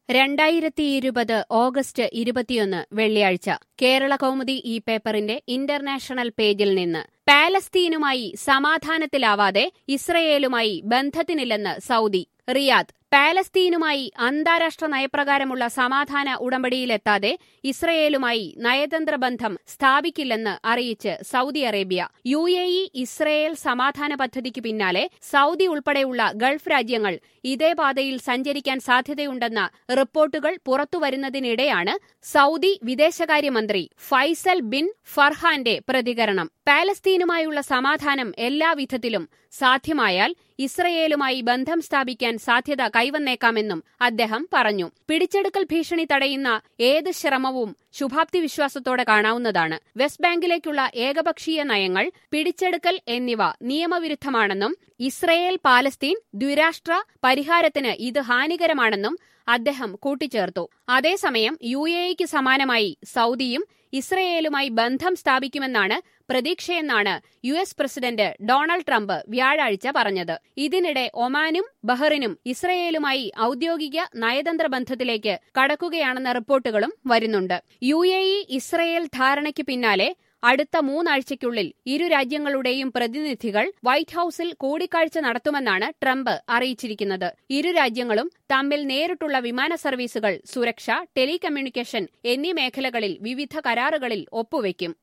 രണ്ടായിരത്തി ഇരുപത് ഓഗസ്റ്റ് ഇരുപത്തിയൊന്ന് വെള്ളിയാഴ്ച കേരള കൗമുദി ഈ പേപ്പറിന്റെ ഇന്റർനാഷണൽ പേജിൽ നിന്ന് പാലസ്തീനുമായി സമാധാനത്തിലാവാതെ ഇസ്രയേലുമായി ബന്ധത്തിനില്ലെന്ന് സൗദി റിയാദ് പാലസ്തീനുമായി അന്താരാഷ്ട്ര നയപ്രകാരമുള്ള സമാധാന ഉടമ്പടിയിലെത്താതെ ഇസ്രയേലുമായി നയതന്ത്ര ബന്ധം സ്ഥാപിക്കില്ലെന്ന് അറിയിച്ച് Saudi Arabia U A E Israel സമാധാന പദ്ധതിക്ക് പിന്നാലെ സൗദി ഉൾപ്പെടെയുള്ള ഗൾഫ് രാജ്യങ്ങൾ ഇതേ പാതയിൽ സഞ്ചരിക്കാൻ സാധ്യതയുണ്ടെന്ന റിപ്പോർട്ടുകൾ പുറത്തുവരുന്നതിനിടെയാണ് സൗദി വിദേശകാര്യമന്ത്രി ഫൈസൽ ബിൻ ഫർഹാന്റെ പ്രതികരണം പാലസ്തീനുമായുള്ള സമാധാനം എല്ലാവിധത്തിലും സാധ്യമായാൽ ഇസ്രയേലുമായി ബന്ധം സ്ഥാപിക്കാൻ സാധ്യത കൈവന്നേക്കാമെന്നും അദ്ദേഹം പറഞ്ഞു പിടിച്ചെടുക്കൽ ഭീഷണി തടയുന്ന ഏത് ശ്രമവും ശുഭാപ്തി വിശ്വാസത്തോടെ കാണാവുന്നതാണ് വെസ്റ്റ് ബാങ്കിലേക്കുള്ള ഏകപക്ഷീയ നയങ്ങൾ പിടിച്ചെടുക്കൽ എന്നിവ നിയമവിരുദ്ധമാണെന്നും ഇസ്രയേൽ പാലസ്തീൻ ദ്വിരാഷ്ട്ര പരിഹാരത്തിന് ഇത് ഹാനികരമാണെന്നും അദ്ദേഹം കൂട്ടിച്ചേർത്തു അതേസമയം യു എ ഇക്ക് സമാനമായി സൗദിയും ഇസ്രയേലുമായി ബന്ധം സ്ഥാപിക്കുമെന്നാണ് പ്രതീക്ഷയെന്നാണ് U S president Donald Trump വ്യാഴാഴ്ച പറഞ്ഞത് ഇതിനിടെ ഒമാനും ബഹ്റിനും ഇസ്രയേലുമായി ഔദ്യോഗിക നയതന്ത്ര ബന്ധത്തിലേക്ക് കടക്കുകയാണെന്ന റിപ്പോർട്ടുകളും വരുന്നുണ്ട് യു എ ഇ ഇസ്രയേൽ ധാരണയ്ക്ക് പിന്നാലെ അടുത്ത മൂന്നാഴ്ചയ്ക്കുള്ളിൽ ഇരു രാജ്യങ്ങളുടെയും പ്രതിനിധികൾ വൈറ്റ് ഹൌസിൽ കൂടിക്കാഴ്ച നടത്തുമെന്നാണ് ട്രംപ് അറിയിച്ചിരിക്കുന്നത് ഇരു രാജ്യങ്ങളും തമ്മിൽ നേരിട്ടുള്ള വിമാന സർവീസുകൾ സുരക്ഷ ടെലികമ്മ്യൂണിക്കേഷൻ എന്നീ മേഖലകളിൽ വിവിധ കരാറുകളിൽ ഒപ്പുവെക്കും